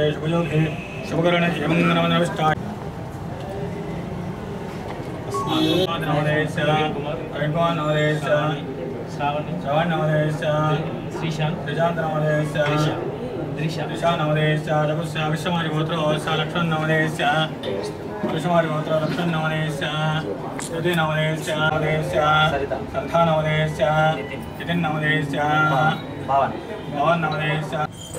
शुभयोगे शुभकरणे यमङ्गलमनविष्टाय నవదేశ రవికుమార్ నవదేశ శ్రవణ్ నవదేశ శ్రీశాంత్ త్రిజాంత నవదేశ దిశ దిశా నవదేశ రఘుశ విశ్వమారి గోత్ర ఓశ లక్ష్మణ్ నవదేశ విశ్వమారి గోత్ర లక్ష్మణ్ నవదేశ శృతి నవదేశ నవదేశ సరితా నవదేశ నితిన్ నవదేశ భావన్ పవన్ నవదేశ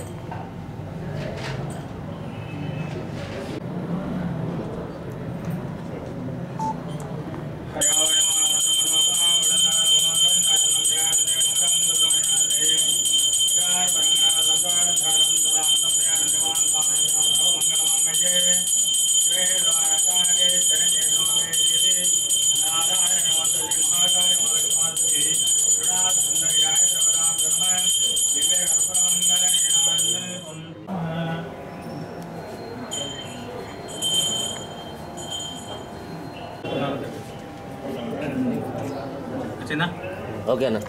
చిన్న ఓకేనా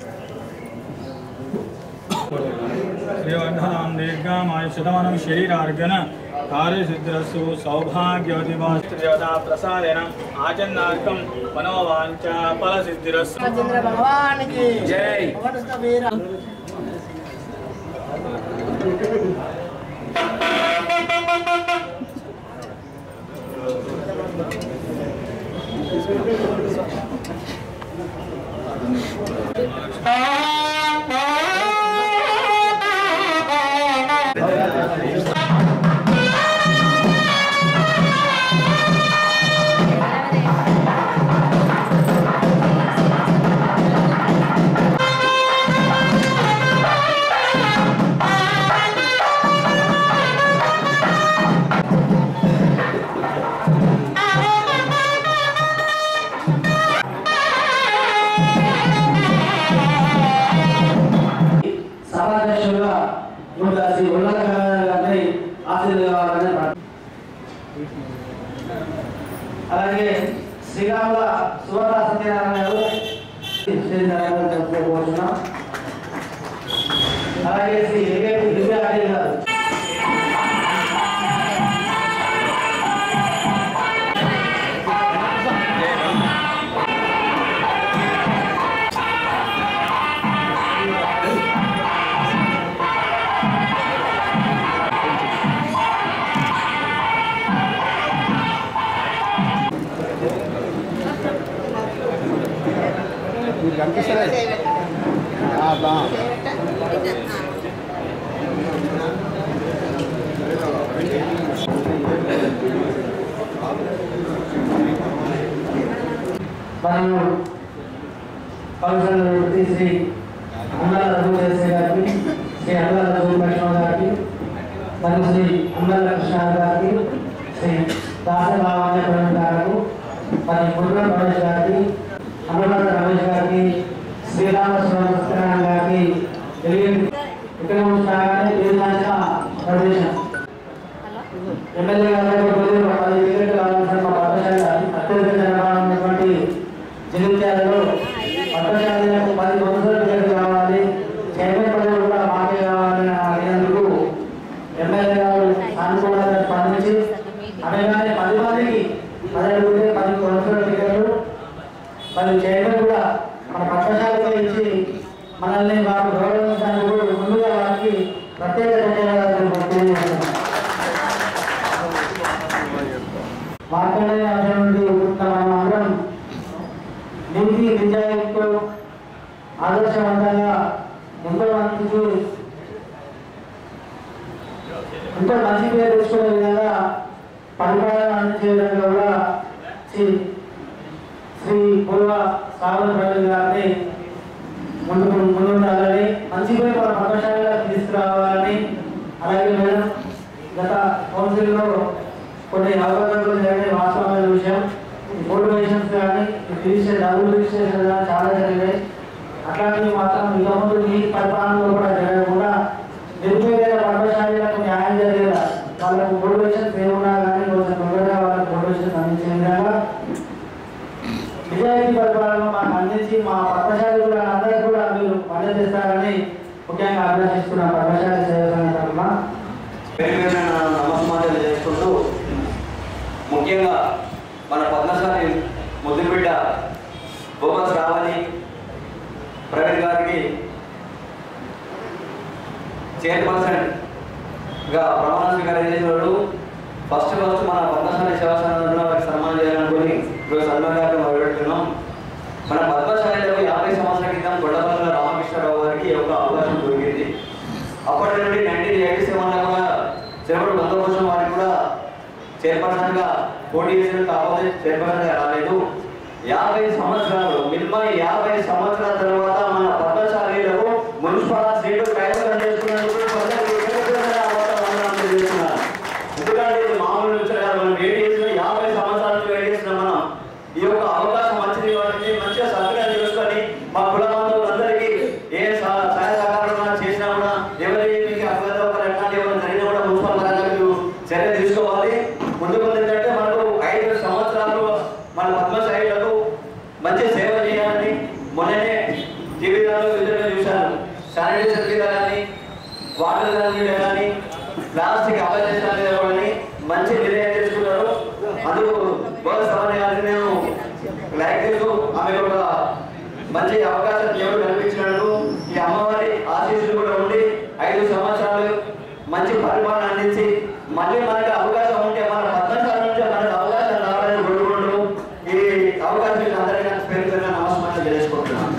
శ్రీవర్ధనాం దీర్ఘమాయుషతమానం శరీరార్గన కార్యసిద్ధిరస్సు సౌభాగ్యవతివాస్దేవతా ప్రసాదేన ఆచన్నార్కం మనోవాంఛ ఫలసిద్ధిరస్సు రాజేంద్ర భగవానికి జై. అవనస్త వీర సభాధ్యక్షులుగా ముందు శ్రీ ఉన్నత గారిని ఆశీర్వాదాలని అలాగే శ్రీరాముల సువర్ణ సత్యనారాయణ గారు శ్రీనారాయణ చెప్పుకోబోతున్నాం అలాగే శ్రీ ఏకేపీ దివ్యాడి గారు మనము కౌన్సిలర్ వృత్తి శ్రీ అమ్మల రఘువేశ్వర గారికి శ్రీ అమ్మల రఘులక్ష్మణ గారికి మరియు శ్రీ అమ్మల కృష్ణ గారికి శ్రీ దాసభావాన్య ప్రవీణ్ గారు మరి మురుగ రమేష్ గారికి అమరనాథ రమేష్ గారికి శ్రీరామస్వామి సత్యనారాయణ గారికి తెలియదు ఇక్కడ ఉండగానే తీర్మానించిన ప్రదేశం ఎమ్మెల్యే గారు రోజు పది టికెట్లు కావాల్సిన మా పాఠశాల అత్యధిక జనాభా ఉన్నటువంటి జగిత్యాలలో పాఠశాలకు పది వందల టికెట్లు కావాలి చైర్మన్ పదవి కూడా మాకే కావాలని అడిగినందుకు ఎమ్మెల్యే గారు సానుకూలంగా స్పందించి అనగానే పది మందికి పదిహేడు పది వందల టికెట్లు మరి చైర్మన్ కూడా మన పట్టశాలలో ఇచ్చి మనల్ని వారు గౌరవించడానికి కూడా ముందుగా వారికి ప్రత్యేక ధన్యవాదాలు తెలియజేస్తున్నాం మార్కండేయ అంశం నుండి ఉంటున్న మనం అందరం నీతి నిజాయితీతో ఆదర్శవంతంగా ఎంతో మందికి ఎంతో మంచి పేరు తెచ్చుకునే విధంగా పరిపాలన అందించే విధంగా కూడా శ్రీ శ్రీ పూర్వ సాగర్ ప్రవీణ్ గారిని ముందు ముందుండాలని మంచి పేరు మన పాఠశాలలో తీసుకురావాలని అలాగే మేడం గత కౌన్సిల్లో కొన్ని అవగాహనలు జరిగిన వాస్తవమైన విషయం మోటివేషన్స్ కానీ రిజిస్ట్రేషన్ డబుల్ రిజిస్ట్రేషన్ కానీ చాలా జరిగాయి అట్లాంటివి మాత్రం ఇక ముందు ఈ పరిపాలనలో కూడా జరగకుండా నిరుపేదైన పాఠశాలకు న్యాయం జరిగేలా వాళ్ళకు మోటివేషన్స్ ఏమున్నా కానీ కొంచెం తొందరగా వాళ్ళకి మోటివేషన్స్ అందించే విధంగా నిజాయితీ పరిపాలన మాకు అందించి మా పర్మశాలి కూడా అందరూ కూడా మీరు పనిచేస్తారని ముఖ్యంగా అభిలాషిస్తున్న పర్మశాలి సేవ సంఘ తరఫున పేరు పేరున నమస్కారం మన పద్మశాలి ముద్దుబిడ్డ బొమ్మస్ రావని ప్రవీణ్ గారికి చైర్పర్సన్ గా ప్రమాణ స్వీకారం చేసినప్పుడు ఫస్ట్ ఫస్ట్ మన పద్మశాలి సేవా సంఘంలో వారికి సన్మానం చేయాలనుకుని ఇప్పుడు సన్మాన కార్యక్రమం మొదలుపెడుతున్నాం మన పద్మశాలిలో యాభై సంవత్సరాల క్రితం గొడవల రామకృష్ణరావు గారికి ఈ యొక్క అవకాశం దొరికింది అప్పటి నుండి నైన్టీన్ ఎయిటీ సెవెన్లో కూడా చెరువుడు బందోబస్తు వారికి కూడా చైర్పర్సన్ గా పోటీ చేసిన కాకపోతే చైర్పర్సన్ గా రాలేదు యాభై సంవత్సరాలు మినిమం యాభై సంవత్సరాల తర్వాత మన పద్మశాలీలకు మున్సిపల్ సీటు కైవసం చేసుకున్నందుకు కొందరికి వ్యక్తిగతంగా వాతావరణం తెలియజేస్తున్నారు. ఎందుకంటే ఇది మామూలు విషయం కాదు. మనం వెయిట్ చేసిన యాభై సంవత్సరాలు వెయిట్ చేసిన మనం ఈ యొక్క అవకాశం మంచిది వాటిని మంచిగా సద్వినియోగం చేసుకొని మా కుల బంధువులందరికీ ఏ సహ- సహాయ సహకారం చేసినా కూడా ఎవరి మీకు అభ్యర్థి ఒక ఎట్లాంటి ఏమైనా జరిగినా కూడా మున్సిపల్ పరంగా మీరు చర్య తీసుకోవాలి ముందు ముందు ఏంటంటే మనకు ఐదు సంవత్సరాలు మన పద్మశాలీలకు మంచి సేవ చేయాలని మొన్ననే టీవీలలో విధంగా చూశాను శానిటైజర్ మీద కానీ వాటర్ మీద కానీ ప్లాస్టిక్ అపరిచేసిన మీద కానీ మంచి నిర్ణయం తీసుకున్నారు అందుకు బోధ సమన్వయాన్ని నేను లైక్ చేస్తూ ఆమె ఒక మంచి అవకాశం దేవుడు కల్పించినందుకు ఈ అమ్మవారి ఆశీస్సులు కూడా ఉండి ఐదు సంవత్సరాలు మంచి పరిపాలన అందించి మళ్ళీ మనకి అవకాశం ఉంటే మన పద్మశాల నుంచి మనకు అవకాశం రావాలని కోరుకుంటూ ఈ అవకాశం అందరికీ పేరు పేరున నమస్కారం తెలుసుకుంటున్నాను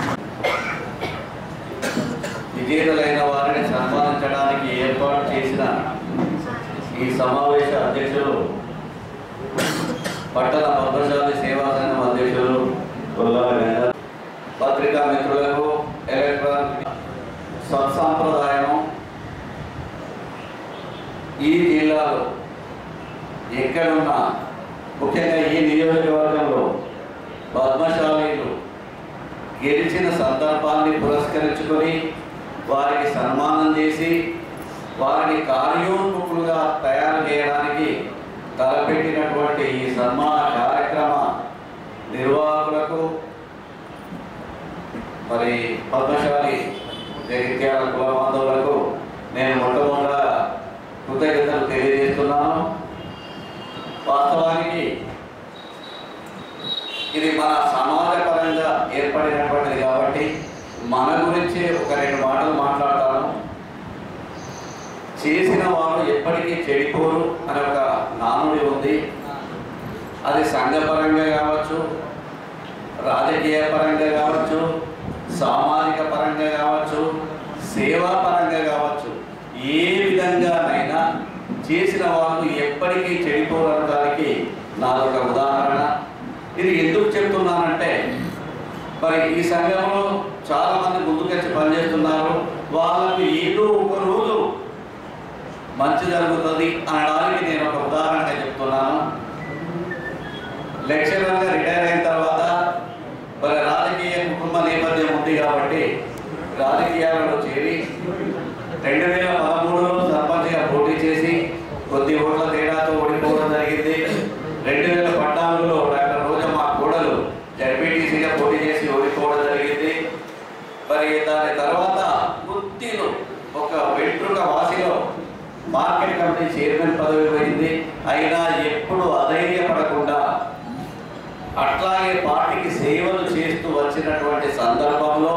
విజేతలైన వారిని సన్మానించడానికి ఏర్పాటు చేసిన ఈ సమావేశ అధ్యక్షులు పట్టణ పద్మశాలి సేవా సంఘం అధ్యక్షులు గొల్లాల గంగాధర్. పత్రికా మిత్రులకు ఎలక్ట్రానిక్ సత్సాంప్రదాయం ఈ జిల్లాలో ఎక్కడున్నా ముఖ్యంగా ఈ నియోజకవర్గంలో పద్మశాలీలు గెలిచిన సందర్భాన్ని పురస్కరించుకొని వారికి సన్మానం చేసి వారిని కార్యోన్ముఖులుగా తయారు చేయడానికి తలపెట్టినటువంటి ఈ సన్మాన కార్యక్రమ నిర్వాహకులకు మరి పద్మశాలి జగిత్యాల కుల బాంధవులకు నేను మొట్టమొదట కృతజ్ఞతలు తెలియజేస్తున్నాను వాస్తవానికి ఇది మన సమాజపరంగా ఏర్పడినటువంటిది కాబట్టి మన గురించి ఒక రెండు మాటలు మాట్లాడతాను చేసిన వారు ఎప్పటికీ చెడిపోరు అనే ఒక నానుడి ఉంది అది సంఘపరంగా కావచ్చు రాజకీయ పరంగా కావచ్చు సామాజిక పరంగా కావచ్చు సేవా పరంగా కావచ్చు ఏ విధంగానైనా చేసిన వాళ్ళు ఎప్పటికీ చెడిపోరడానికి నాదొక ఉదాహరణ ఇది ఎందుకు చెప్తున్నానంటే మరి ఈ సంఘంలో చాలా మంది ముందుకొచ్చి పనిచేస్తున్నారు వాళ్ళకు ఏదో ఒక రోజు మంచి జరుగుతుంది అనడానికి నేను ఒక ఉదాహరణగా చెప్తున్నాను లెక్చరర్గా రిటైర్ అయిన తర్వాత మరి రాజకీయ కుటుంబ నేపథ్యం ఉంది కాబట్టి రాజకీయాలలో చేరి రెండు వేల పదమూడులో సర్పంచ్గా పోటీ చేసి కొద్ది ఓట్ల తేడాతో ఓడిపోవడం జరిగింది రెండు వేల పద్నాలుగులో డాక్టర్ రోజమ్మ కోడలు జడ్పీటీసీగా పోటీ చేసి ఓడిపోవడం జరిగింది మరి దాని తర్వాత గుత్తిలో ఒక వెంట్రుక వాసిలో మార్కెట్ కమిటీ చైర్మన్ పదవి పోయింది అయినా ఎప్పుడు అధైర్యపడకుండా అట్లాగే పార్టీకి సేవలు చేస్తూ వచ్చినటువంటి సందర్భంలో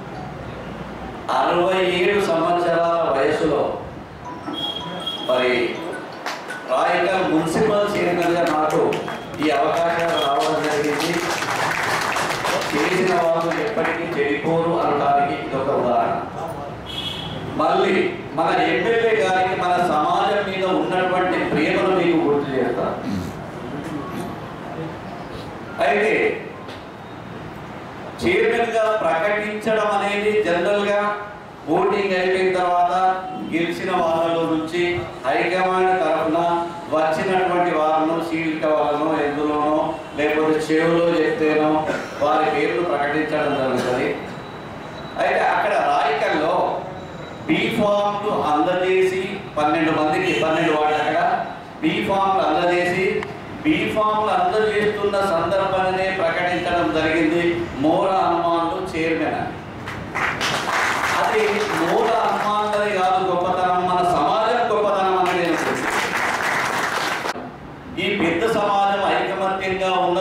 అరవై ఏడు సంవత్సరాల వయసులో మరి రాయకల్ మున్సిపల్ చైర్మన్గా నాకు ఈ అవకాశం రావడం జరిగింది చేసిన వాళ్ళు ఎప్పటికీ చెడిపోరు అనడానికి ఇదొక ఉదాహరణ మళ్ళీ మన ఎమ్మెల్యే గారికి మన సమాజం మీద ఉన్నటువంటి ప్రేమను మీకు గుర్తు చేస్తాను అయితే చైర్మన్ గా ప్రకటించడం అనేది జనరల్ గా ఓటింగ్ అయిపోయిన తర్వాత గెలిచిన వాళ్ళలో నుంచి హైకమాండ్ తరఫున వచ్చినటువంటి వాళ్ళను సీల్క వాళ్ళను ఎందులోనో లేకపోతే చెవులో చెప్తేనో వారి పేర్లు ప్రకటించడం జరుగుతుంది అయితే అక్కడ రాయకల్లో బీ ఫామ్లు అందజేసి పన్నెండు మందికి పన్నెండు వాళ్ళు అక్కడ బీ ఫామ్లు అందజేసి బీ ఫామ్లు అందజేస్తున్న సందర్భాన్ని ప్రకటించడం జరిగింది మోర హనుమాన్లు చైర్మన్ అని అది మూల హనుమాన్లది కాదు గొప్పతనం మన సమాజం గొప్పతనం అని నేను ఈ పెద్ద సమాజం ఐకమత్యంగా ఉన్న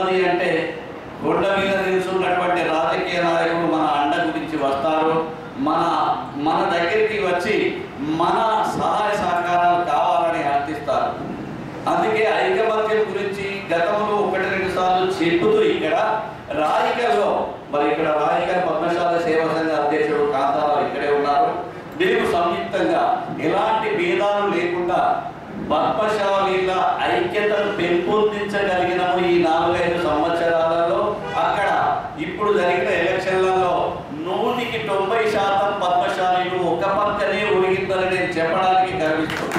కొండ మీద నిలుచున్నటువంటి రాజకీయ నాయకులు మన అండ గురించి వస్తారు మన మన దగ్గరికి వచ్చి మన సహాయ సహకారాలు కావాలని అర్థిస్తారు అందుకే ఐకమత్యం గురించి గతంలో ఒకటి రెండు సార్లు చెప్పుతూ ఇక్కడ రాయికల్లో మరి ఇక్కడ రాయిక పద్మశాల సేవా సంఘ అధ్యక్షుడు కాంతారావు ఇక్కడే ఉన్నారు మేము సంయుక్తంగా ఎలాంటి భేదాలు లేకుండా పద్మశాలీల ఐక్యతను పెంపొందించగలిగినము ఈ నాలుగైదు సంవత్సరాలలో అక్కడ ఇప్పుడు జరిగిన ఎలక్షన్లలో నూటికి తొంభై శాతం పద్మశాలీలు ఒక పక్కనే ఒరిగిందని నేను చెప్పడానికి గర్విస్తున్నాను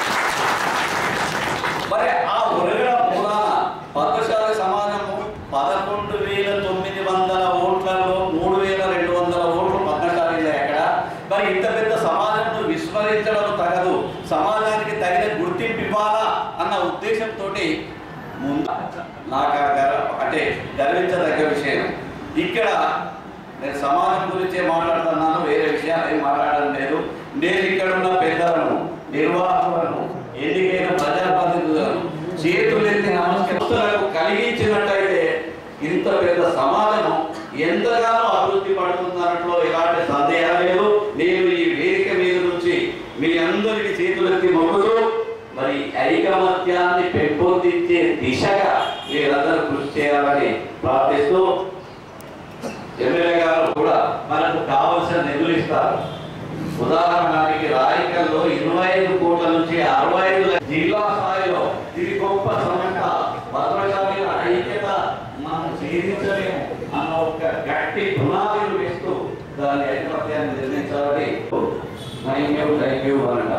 మరి ఆ ఒరగడ మూలాన పద్మశాల సమాజము పదకొండు వేల తొమ్మిది వందల ఓట్లలో మూడు వేల రెండు వందల ఓట్లు పద్మశాలీలో ఎక్కడ మరి ఇంత పెద్ద సమాజంను విస్మరించడం తగదు సమాజానికి తగిన గుర్తింపు ఇవ్వాలా అన్న ఉద్దేశంతో ముందు నాకు ఆ గర్వ అంటే గర్వించదగ్గ విషయం ఇక్కడ నేను సమాజం గురించే మాట్లాడుతున్నాను వేరే విషయాలు ఏం మాట్లాడడం లేదు నేను ఇక్కడ ఉన్న పెద్దలను నిర్వాహకులను ఎన్నికైన ప్రజాప్రతినిధులను చేతులెత్తి నమస్కరిస్తులకు కలిగించినట్టయితే ఇంత పెద్ద సమాజం ఎంతగానో అభివృద్ధి పడుతున్నట్లో ఎలాంటి సందేహం లేదు నేను ఈ వేదిక మీద నుంచి మీ అందరికి చేతులెత్తి మొక్కుతూ మరి ఐకమత్యాన్ని పెంపొందించే దిశగా మీరందరూ కృషి చేయాలని ప్రార్థిస్తూ ఎమ్మెల్యే గారు కూడా మనకు కావలసిన నిధులు ఇస్తారు ఉదాహరణకి రాయకల్లో ఇరవై ఐదు కోట్ల నుంచి అరవై ఐదు లక్ష- జిల్లా స్థాయిలో ఇది గొప్ప సంస్థ భద్రశాలి ఐక్యత మనం ఛేదించలేము అన్న ఒక గట్టి పునాదులు వేస్తూ దాని ఐకమత్యాన్ని నిర్మించాలని thank you thank you Anantha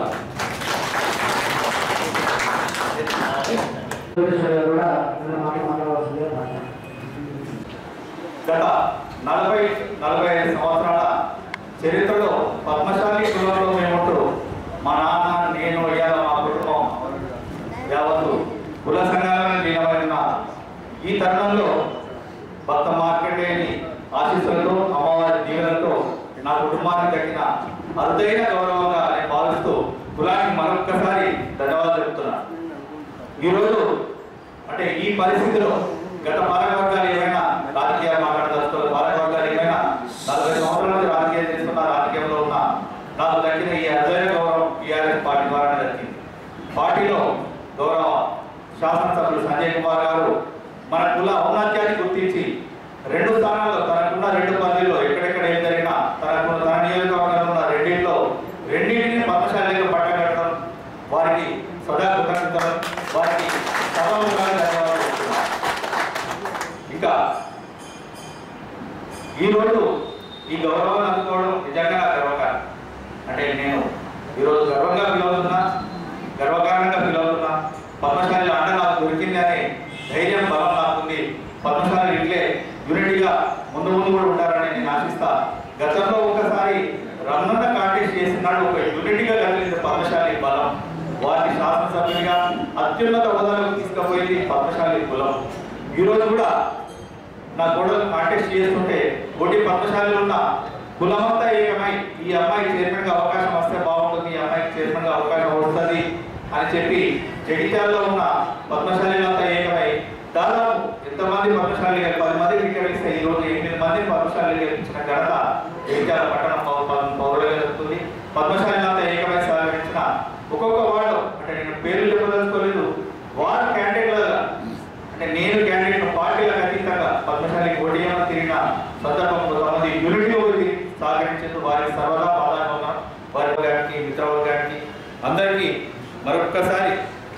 Venkateswara గారు కూడా ఏదైనా మాట మాట్లాడవలసిందిగా మాట్లాడారు గత నలభై నలభై ఐదు సంవత్సరాల చరిత్రలో పద్మశాలి కులంలో మేముంటూ మా నాన్న నేను ఇవాళ మా కుటుంబం యావత్తు కుల సంఘాలను నిలబడిన ఈ తరుణంలో భక్త మార్కెటేని ఆశీస్సులతో అమ్మవారి దీవెనలతో నా కుటుంబానికి దక్కిన అరుదైన గౌరవంగా నేను భావిస్తూ కులానికి మరొక్కసారి ధన్యవాదాలు చెప్తున్నాను ఈరోజు అంటే ఈ పరిస్థితిలో గత పాలకవర్గాలు ఏమైనా రాజకీయాలు మాట్లాడదలుచుకోవాలి పాలకవర్గాలు ఏమైనా నలభై సంవత్సరాల నుంచి రాజకీయం చేస్తున్న రాజకీయంలో ఉన్న నాకు దక్కిన ఈ అర్థమైన గౌరవం టీఆర్ఎస్ పార్టీ ద్వారా దక్కింది పార్టీలో గౌరవ శాసనసభ్యులు సంజయ్ కుమార్ గారు మన కుల ఔన్నత్యాన్ని గుర్తించి రెండు స్థానాల్లో తనకున్న రెండు పదవిలో ఎక్కడెక్కడ ఏం జరిగినా తనకు తన నియోజకవర్గంలో ఉన్న రెండింటిలో రెండింటిని పద్మశాలిగా పట్టగట్టడం వారికి సదా కృతజ్ఞతలు వారికి సభముగా ధన్యవాదాలు చెప్తున్నాను. ఇంకా ఈరోజు ఈ గౌరవాన్ని అందుకోవడం నిజంగా నాకు గర్వకారణం అంటే నేను ఈరోజు గర్వంగా ఫీల్ అవుతున్నా గర్వకారణంగా ఫీల్ అవుతున్నా పద్మశాలి అండ నాకు దొరికింది అనే ధైర్యం బలం నాకుంది పద్మశాలి ఇట్లే యూనిటీగా ముందు ముందు కూడా ఉంటారని నేను ఆశిస్తా గతంలో ఒకసారి రమణ కాంటెస్ట్ చేసినాడు ఒక యూనిటీగా కలిగింది పద్మశాలి బలం వారిని శాసనసభ్యునిగా అత్యున్నత హోదాలకు తీసుకుపోయింది పద్మశాలి కులం ఈరోజు కూడా నా గొడవలు కాంటెస్ట్ చేస్తుంటే ఒకటి పద్మశాలిలో ఉన్న కులమంతా ఏకమై ఈ అమ్మాయికి చైర్మన్ గా అవకాశం వస్తే బాగుంటుంది ఈ అమ్మాయికి చైర్మన్ గా అవకాశం వస్తుంది అని చెప్పి జగిత్యాలలో ఉన్న పద్మశాలిలంతా ఏకమై దాదాపు ఎంతమంది పద్మశాలి పది మంది విక్రమిస్తే ఈ రోజు ఎనిమిది మంది పద్మశాలి గెలిపించిన ఘనత జగిత్యాల పట్టణం పౌ- పౌ- పౌరులుగా జరుగుతుంది పద్మశాలిలంతా ఏకమై సహకరించిన ఒక్కొక్క వార్డు అంటే నేను పేర్లు చెప్పదలుచుకోలేదు వార్డు క్యాండిడేట్లుగా అంటే నేను క్యాండిడేట్ పార్టీలకు అతీతంగా పద్మశాలి ఓడియం తిరిగిన సందర్భం కొంతమంది యూనిటీ వచ్చి సహకరించేందుకు వారికి సర్వదా పాదాలు వారి గారికి మిత్రవర్గానికి అందరికీ మరొక్కసారి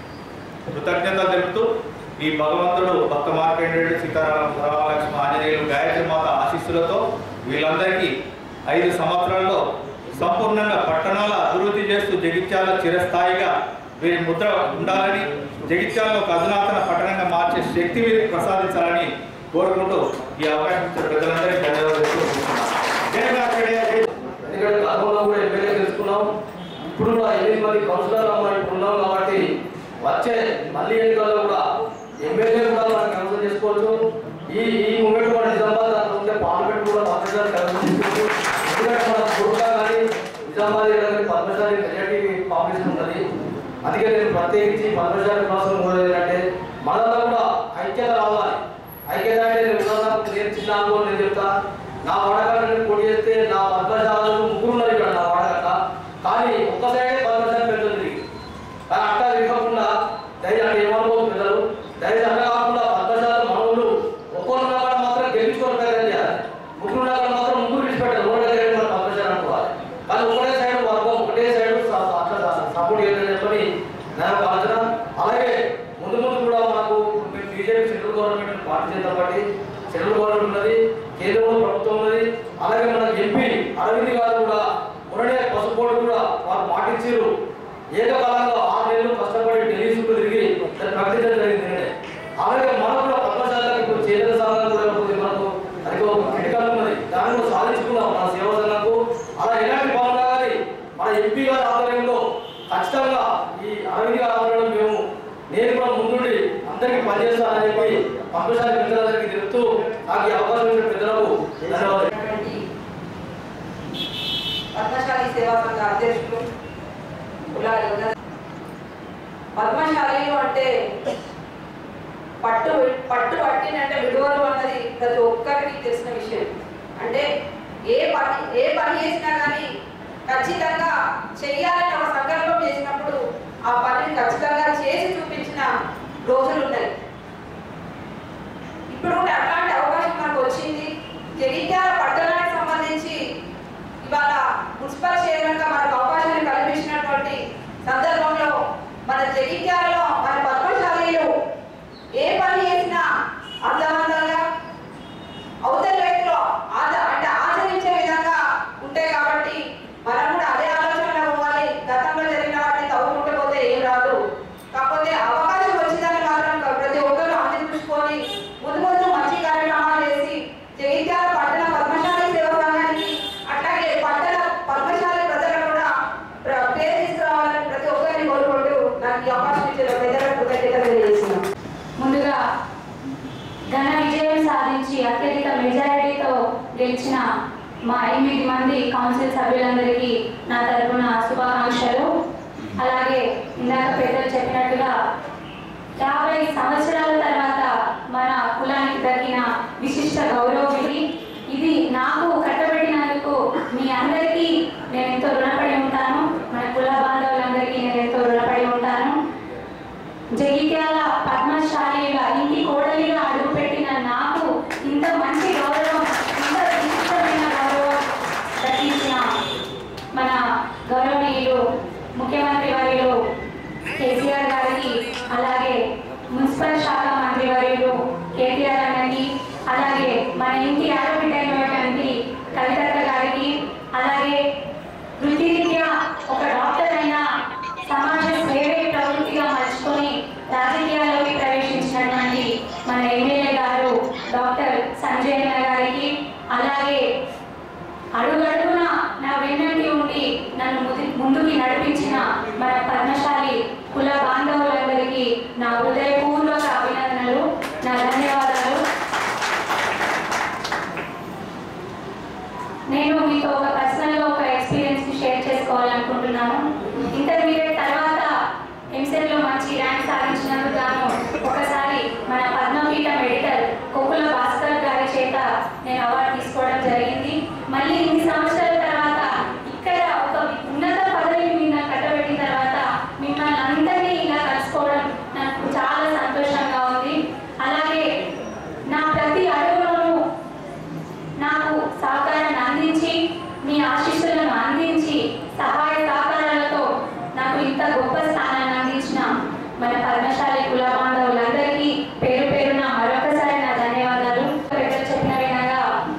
కృతజ్ఞతలు తెలుపుతూ ఈ భగవంతుడు భక్త మార్కండేయుడు సీతారామ రామలక్ష్మణ ఆంజనేయులు గాయత్రి మాత ఆశీస్సులతో వీళ్ళందరికీ ఐదు సంవత్సరాల్లో సంపూర్ణంగా పట్టణాల అభివృద్ధి చేస్తూ జగిత్యాల చిరస్థాయిగా వీరి ముద్ర ఉండాలని జగిత్యాలను ఒక అధునాతన పట్టణంగా మార్చే శక్తి వీరికి ప్రసాదించాలని కోరుకుంటూ ఈ అవకాశం ఇచ్చిన ప్రజలందరికీ ధన్యవాదాలు తెలుపుతున్నాను. జై మార్కండేయ, జై ఎందుకంటే గతంలో కూడా ఎమ్మెల్యే తెలుసుకున్నాం ఇప్పుడు కూడా ఎనిమిది మంది కౌన్సిలర్ మనం ఇప్పుడు ఉన్నాం కాబట్టి వచ్చే మళ్ళీ ఎన్నికల్లో కూడా ఎమ్మెల్యే కూడా మనం కన్సల్ట్ చేసుకోవచ్చు ఈ ఈ మూమెంట్ కూడా నిజామాబాద్ అంత ఉంటే పార్లమెంట్ కూడా పద్మశాలి కన్సల్ట్ చేసుకోవచ్చు ఎందుకంటే మన గురుగా కానీ నిజామాబాద్ కానీ పద్మశాలి మెజార్టీ పాపులేషన్ ఉంటుంది అందుకే నేను ప్రత్యేకించి పద్మశాలి కోసం కూడా ఏంటంటే మనలో కూడా ఐక్యత రావాలి ఐక్యత అంటే నేను ఉదాహరణకు నేను చిన్న అనుభవం నేను చెప్తా నా వాడకట్ట నేను పోటీ చేస్తే నా పద్మశాలకు ముగ్గురు ఉన్నారు ఇక్కడ నా వాడకట్ట కానీ ఒక్క సైడే పద్మశాల పెద్దది కానీ అట్లా తిరగకుండా దయచేసి అంటే ఏమనుకోవచ్చు పెద్దలు దయచేసి అట్లా కాకుండా పద్మశాల మనవులు ఒక్కొక్క నగర మాత్రం గెలిచుకోవడం ప్రయత్నం చేయాలి ముగ్గురు నగర మాత్రం ముగ్గురు విడిచిపెట్టారు ఒకటే సైడ్ మన పద్మశాల అనుకోవాలి కానీ ఒకటే సైడ్ వర్గం ఒకటే సైడ్ అట్లా సపోర్ట్ చేయాలని చెప్పని నా యొక్క ఆలోచన అలాగే ముందు ముందు కూడా మనకు మేము BJP central government party Janata party central government ఉన్నది కేంద్రంలో ప్రభుత్వం ఉన్నది అలాగే మన ఎంపీ అరవింద్ గారు కూడా మొన్ననే పసుపోటు కూడా వారు పాటించారు ఏకకాలంలో ఆరు నెలలు కష్టపడి ఢిల్లీ చుట్టూ తిరిగి దాన్ని ప్రకటించడం జరిగింది నిన్ననే. అలాగే మనం కూడా పద్మశాలకు ఇప్పుడు చేతుల సంఘం కూడా కొద్దిగా మనకు అది ఒక క్రిటికల్ ఉన్నది దాన్ని కూడా సాధించుకున్నాం మన సేవా సంఘంకు అలా ఎలాంటి బాగున్నా కానీ మన ఎంపీ గారి ఆధ్వర్యంలో ఖచ్చితంగా ఈ అరవింద్ గారి ఆధ్వర్యంలో మేము నేను కూడా ముందుండి అందరికీ పనిచేస్తానని చెప్పి పద్మశాల పెద్దలందరికీ తెలుపుతూ నాకు ఈ అవకాశం ఇచ్చిన పెద్దలకు ధన్యవాదాలు ఉన్నటువంటి పద్మశాలి సేవా సంఘ అధ్యక్షులు ఉల్లాల గంగాధర్. పద్మశాలీలు అంటే పట్టు పట్టు పట్టినంటే విడువలు అన్నది ప్రతి ఒక్కరికి తెలిసిన విషయం అంటే ఏ పని ఏ పని చేసినా కానీ ఖచ్చితంగా చెయ్యాలని ఒక సంకల్పం చేసినప్పుడు ఆ పనిని ఖచ్చితంగా చేసి చూపించిన రోజులు ఉన్నాయి ఇప్పుడు కూడా అట్లాంటి అవకాశం మనకు వచ్చింది జగిత్యాల పట్టణానికి సంబంధించి ఇవాళ మున్సిపల్ చైర్మన్ గా మనకు అవకాశాన్ని కల్పించినటువంటి సందర్భంలో మన జగిత్యాలలో మన పద్మశాలీలు ఏ పని చేసినా అర్థవంతంగా అవతల వ్యక్తిలో ఆచ అంటే ఆచరించే విధంగా ఉంటాయి కాబట్టి మనం కూడా అదే ఆలోచనలో పోవాలి గతంలో జరిగిన వాటిని తవ్వుకుంటూ పోతే ఏం రాదు కాకపోతే అవకాశం వచ్చిందని మాత్రం ప్రతి ఒక్కరు అందిపుచ్చుకొని ముందు ముందు మంచి కార్యక్రమాలు చేసి జగిత్యాల పట్టణ పద్మశాలి సేవా సంఘానికి అట్లాగే పట్టణ పద్మశాలి ప్రజలకు కూడా ప్ర- పేరు తీసుకురావాలని ప్రతి ఒక్కరిని కోరుకుంటూ నాకు ఈ అవకాశం ఇచ్చిన పెద్దలకు కృతజ్ఞతలు తెలియజేస్తున్నాను ముందుగా ఘన విజయం సాధించి అత్యధిక మెజారిటీతో గెలిచిన మా ఎనిమిది మంది కౌన్సిల్ సభ్యులందరికీ నా తరపున శుభాకాంక్షలు అలాగే ఇందాక పెద్దలు చెప్పినట్టుగా యాభై సంవత్సరాల తర్వాత మన కులానికి దక్కిన విశిష్ట గౌరవం ఇది ఇది నాకు కట్టబెట్టినందుకు మీ అందరికీ నేను ఎంతో రుణపడి ఉంటాను మన కుల బాంధవులందరికీ నేను ఎంతో రుణపడి ఉంటాను జగిత్యాల పద్మశాలీల ఇంటి కోడలిగా అడుగుపెట్టిన నాకు ఇంత మంచి గౌరవం ఇంత విశిష్టమైన గౌరవం దక్కించిన మన గౌరవనీయులు ముఖ్యమంత్రి వర్యులు కేసీఆర్ గారికి అలాగే మున్సిపల్ శాఖ మంత్రి వర్యులు కేటీఆర్ అన్నకి అలాగే మన ఇంటి ఆడబిడ్డ అయినటువంటి కవితక్క గారికి అలాగే వృత్తిరీత్యా ఒక డాక్టర్ అయినా సమాజ సేవే ప్రవృత్తిగా మలుచుకొని రాజకీయాల్లోకి ప్రవేశించినటువంటి మన ఎమ్మెల్యే గారు డాక్టర్ సంజయ్ అన్న గారికి అలాగే అడుగడుగున నా వెన్నంటి ఉండి నన్ను ముది- ముందుకి నడిపించిన మన పద్మశాలి కుల బాంధవులందరికీ నా హృదయపూర్వక అభినందనలు నా ధన్యవాదాలు నేను మీతో ఒక పర్సనల్గా ఒక ఎక్స్పీరియన్స్ షేర్ చేసుకోవాలనుకుంటున్నాను ఇంటర్మీడియట్ తర్వాత ఎంసెట్లో మంచి ర్యాంక్ సాధించినందుకు గాను ఒకసారి మన పద్మపీఠ మెడికల్ కొక్కుల భాస్కర్ గారి చేత నేను అవార్డు తీసుకోవడం జరిగింది మళ్ళీ ఇన్ని సంవత్సరాల తర్వాత ఇక్కడ ఒక ఉన్నత పదవి మీద కట్టబెట్టిన తర్వాత మిమ్మల్ని అందరినీ ఇలా కలుసుకోవడం నాకు చాలా సంతోషంగా ఉంది అలాగే నా ప్రతి అడుగులోనూ నాకు సహకారాన్ని అందించి మీ ఆశీస్సులను అందించి సహాయ సహకారాలతో నాకు ఇంత గొప్ప స్థానాన్ని అందించిన మన పద్మశాలి కుల బాంధవులందరికీ పేరు పేరున మరొకసారి నా ధన్యవాదాలు పెద్దలు చెప్పిన విధంగా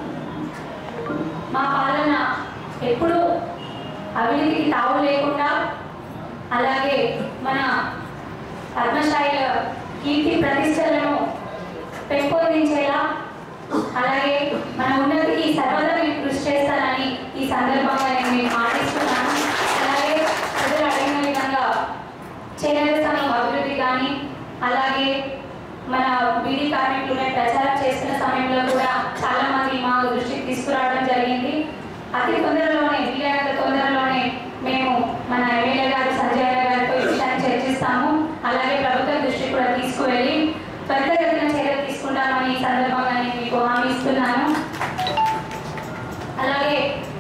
మా పాలన ఎప్పుడూ అవినీతికి తావు లేకుండా అలాగే మన పద్మశాయిల కీర్తి ప్రతిష్టలను పెంపొందించేలా అలాగే మన ఉన్నతికి సర్వదా మీరు కృషి చేస్తారని ఈ సందర్భంగా నేను మీకు మాటిస్తున్నాను అలాగే ప్రజలు అడిగిన విధంగా చేనేత సంఘం అభివృద్ధి కానీ అలాగే మన బీడీ కార్మికులు ప్రచారం చేస్తున్న సమయంలో కూడా చాలా మంది మా దృష్టికి తీసుకురావడం జరిగింది అతి తొందరలోనే వీలైనంత తొందరలోనే మేము మన ఎమ్మెల్యే గారు సంజయ్ అన్న గారితో ఈ విషయాన్ని చర్చిస్తాము అలాగే ప్రభుత్వం దృష్టికి కూడా తీసుకువెళ్ళి త్వరితగతిన చర్యలు తీసుకుంటామని ఈ సందర్భంగా నేను మీకు హామీ ఇస్తున్నాను ఇస్తున్నాను అలాగే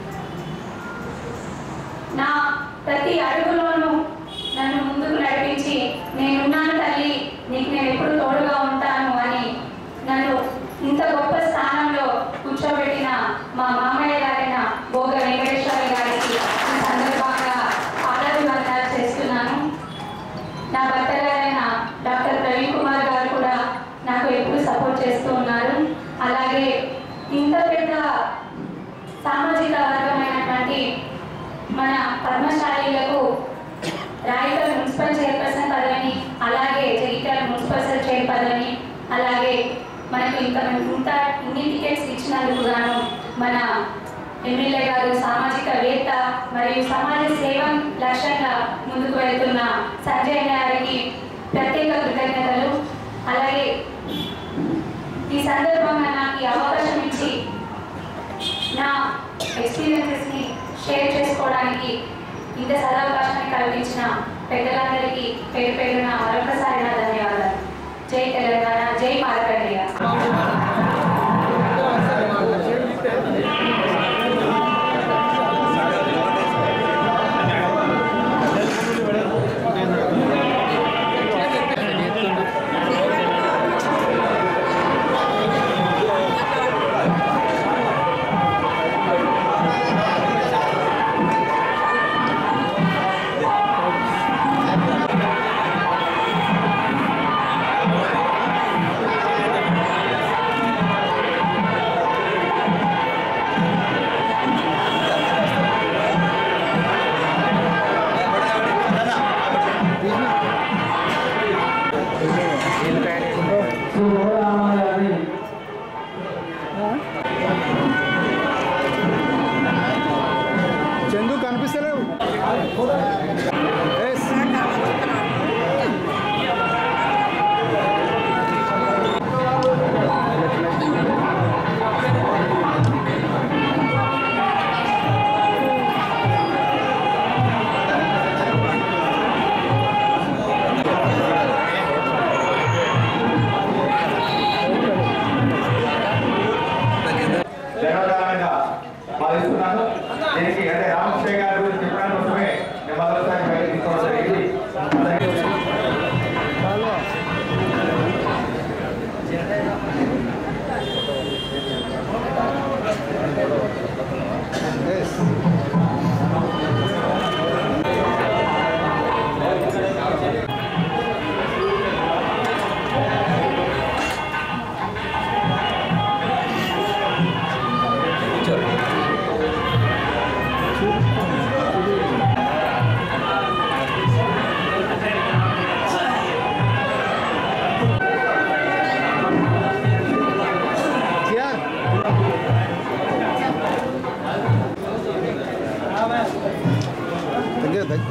నా ప్రతి అడుగులోనూ నన్ను ముందుకు నడిపించి నేనున్నాను తల్లి నీకు నేను ఎప్పుడు తోడుగా ఉంటాను అని నన్ను ఇంత గొప్ప స్థానంలో కూర్చోబెట్టిన మా మామయ్య గారైన భోగ వెంకటేశ్వర గారికి ఈ సందర్భంగా పాదాభివందనాలు చేస్తున్నాను నా భర్త గారైన డాక్టర్ ప్రవీణ్ కుమార్ గారు కూడా నాకు ఎప్పుడు సపోర్ట్ చేస్తూ ఉన్నారు అలాగే ఇంత పెద్ద సామాజిక వర్గమైనటువంటి మన పద్మశాలీలకు రాయకల్ మున్సిపల్ చైర్పర్సన్ పదవిని అలాగే జగిత్యాల మున్సిపల్ చైర్ పదవిని అలాగే మనకు ఇంత ఇంత ఇన్ని టికెట్స్ ఇచ్చినందుకు గాను మన ఎమ్మెల్యే గారు సామాజికవేత్త మరియు సమాజ సేవ లక్ష్యంగా ముందుకు వెళ్తున్న సంజయ్ గారికి ప్రత్యేక కృతజ్ఞతలు అలాగే ఈ సందర్భంగా నాకు ఈ అవకాశం ఇచ్చి నా ఎక్స్పీరియన్సెస్ని షేర్ చేసుకోవడానికి ఇంత సదవకాశాన్ని కల్పించిన పెద్దలందరికీ పేరు పేరున మరొకసారి నా ధన్యవాదాలు జై తెలంగాణ జై మార్కండేయ శ్రీ గోరామయ్య గారి చందు కనిపిస్తలేవు ఎస్. ధన్యవాదాలుగా భావిస్తున్నాను దీనికి అంటే రామకృష్ణ గారి గురించి చెప్పడానికి కోసమే నేను మరోసారి బయట తీసుకోవడం జరిగింది అలాగే ఎస్. కియాన్. దగ్గర దగ్గర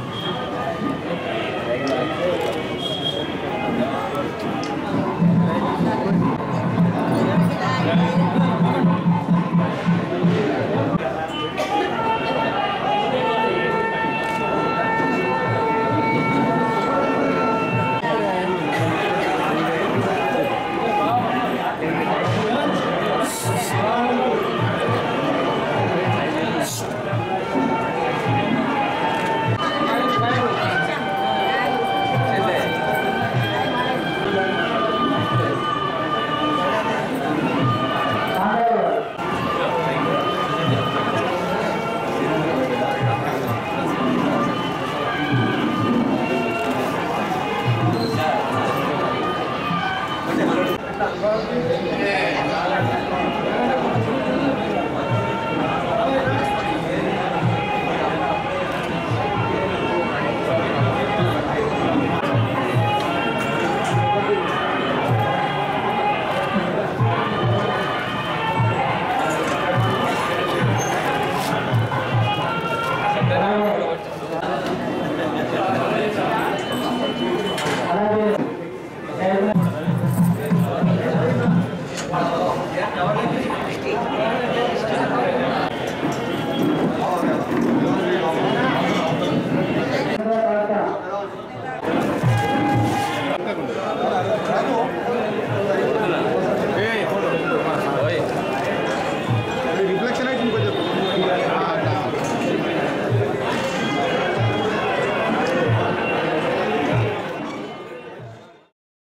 అలాగే చైర్మన్